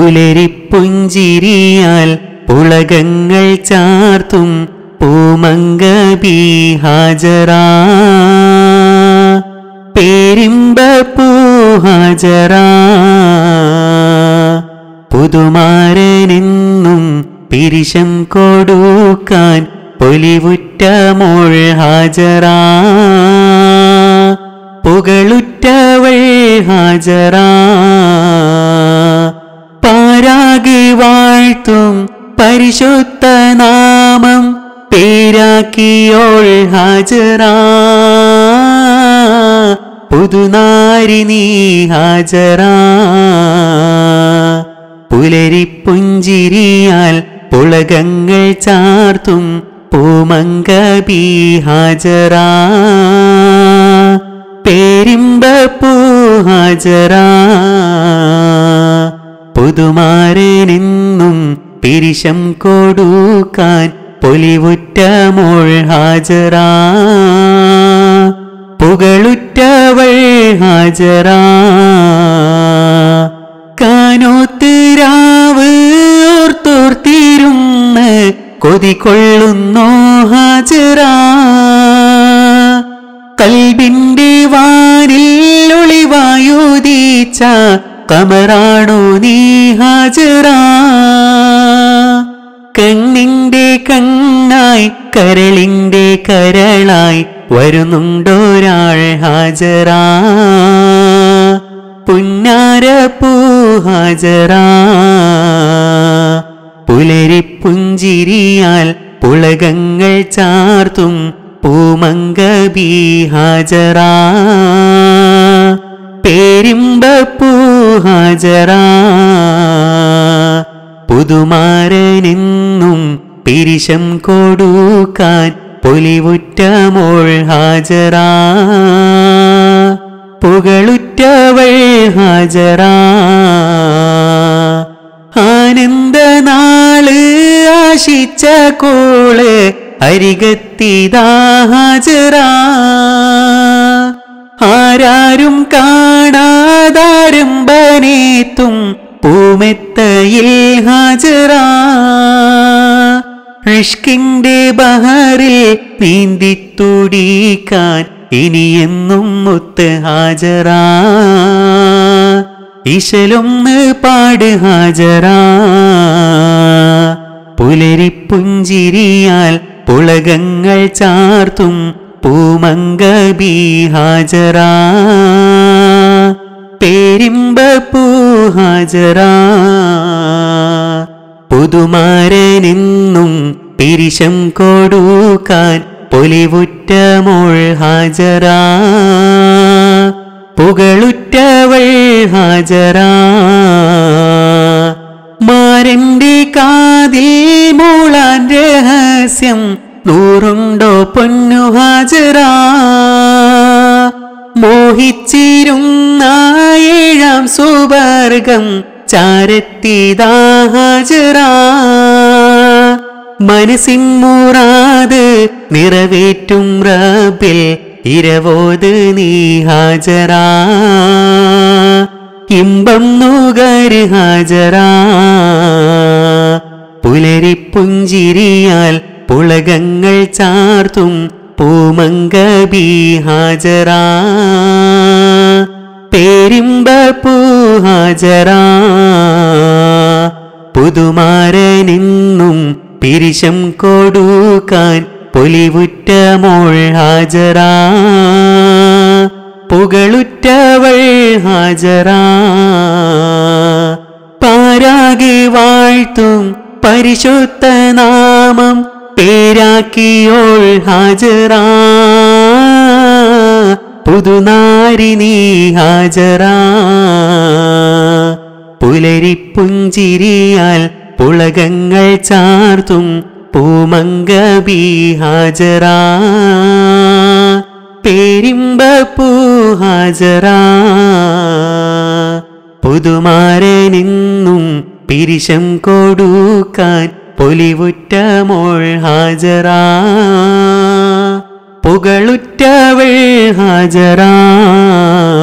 പുലരിപ്പുഞ്ചിരിയാൽ പുളകങ്ങൾ ചാർത്തും പൂമങ്ക ബീഹാജറാ പേരിമ്പ പൂഹാജറാ പുതുമാരനെന്നും പിരിശം കൊടുക്കാൻ പൊലിവുറ്റ മോൾ ഹാജറാ പുകളുറ്റവൾ ഹാജറാ പാരാകി വാഴ്ത്തും പരിശുദ്ധ നാമം പേരാക്കിയോൾ ഹാജറാ പുതുനാരി നീ ഹാജറാ പുലരിപ്പുഞ്ചിരിയാൽ പുളകങ്ങൾ ചാർത്തും പൂമങ്ക ബീഹാജറാ പേരിമ്പ പൂഹാജറാ പുതുമാരനെന്നും പിരിശം കൊടുക്കാൻ പൊലിവുറ്റ മോൾ ഹാജറാ പുകളുറ്റവൾ ഹാജറാ കാനോത്ത് രാവ് ഓർത്തോർത്തിരുന്ന് കൊതികൊള്ളുന്നോ ഹാജറാ കൽബിന്റെ വാനിൽ ഒളിവായുദീച്ച കമറാണോ നീ ഹാജറാ കണ്ണിന്റെ കണ്ണായി കരളിന്റെ കരളായി വരുന്നുണ്ടോരാൾ ഹാജറാ പുന്നാര പൂ ഹാജറാ പുലരിപ്പുഞ്ചിരിയാൽ പുളകങ്ങൾ ചാർത്തും പൂമങ്ക ബീഹാജറാ പേരിമ്പ പൂഹാജറാ പുതുമാരനെന്നും പിരിശം കൊടുക്കാൻ പൊലിവുറ്റ മോൾ ഹാജറാ പുകളുറ്റവൾ ഹാജറാ ആനന്ദനാള് ആശിച്ച കോള് അരികത്തിതാ ഹാജറാ ആരാരും കാണാതാരംഭനേത്തും പൂമെത്തയിൽ ഹാജറാ ഇഷ്കിന്റെ ബഹറിൽ നീന്തിത്തുടിക്കാൻ ഇനിയെന്നും മുത്ത് ഹാജറാ ഇശലൊന്ന് പാട് ഹാജറാ പുലരിപ്പുഞ്ചിരിയാൽ പുളകങ്ങൾ ചാർത്തും പൂമങ്ക ബീഹാജറാ പേരിമ്പ പൂഹാജറാ പുതുമാരനെന്നും പിരിശം കൊടുക്കാൻ പൊലിവുറ്റ മോൾ ഹാജറാ പുകളുറ്റവൾ ഹാജറാ മാരന്റെ കാതിൽ മൂളാൻ രഹസ്യം നൂറുണ്ടോ പൊന്നു ഹാജറാ മോഹിച്ചിരുന്ന ഏഴാം സുവർഗം ചാരത്തിതാ ഹാജറാ മനസ്സിൻ മൂറാത് നിറവേറ്റും റബ്ബിൽ ഇരവോത് നീ ഹാജറാ ഇമ്പം നുകര് ഹാജറാ പുലരിപ്പുഞ്ചിരിയാൽ പുളകങ്ങൾ ചാർത്തും പൂമങ്ക ബീഹാജറാ പേരിമ്പ പൂഹാജറാ പുതുമാരനെന്നും പിരിശം കൊടുക്കാൻ പൊലിവുറ്റ മോൾ ഹാജറാ പുകളുറ്റവൾ ഹാജറാ പാരാകെ വാഴ്ത്തും പരിശുദ്ധ നാമം പേരാക്കിയോൾ ഹാജറാ പുതുനാരി നീ ഹാജറാ പുലരിപ്പുഞ്ചിരിയാൽ പുളകങ്ങൾ ചാർത്തും പൂമങ്ക ബീഹാജറാ പേരിമ്പ പൂഹാജറാ പുതുമാരനെന്നും പിരിശം കൊടുക്കാൻ പൊലിവുറ്റ മോൾ ഹാജറാ പുകളുറ്റവൾ ഹാജറാ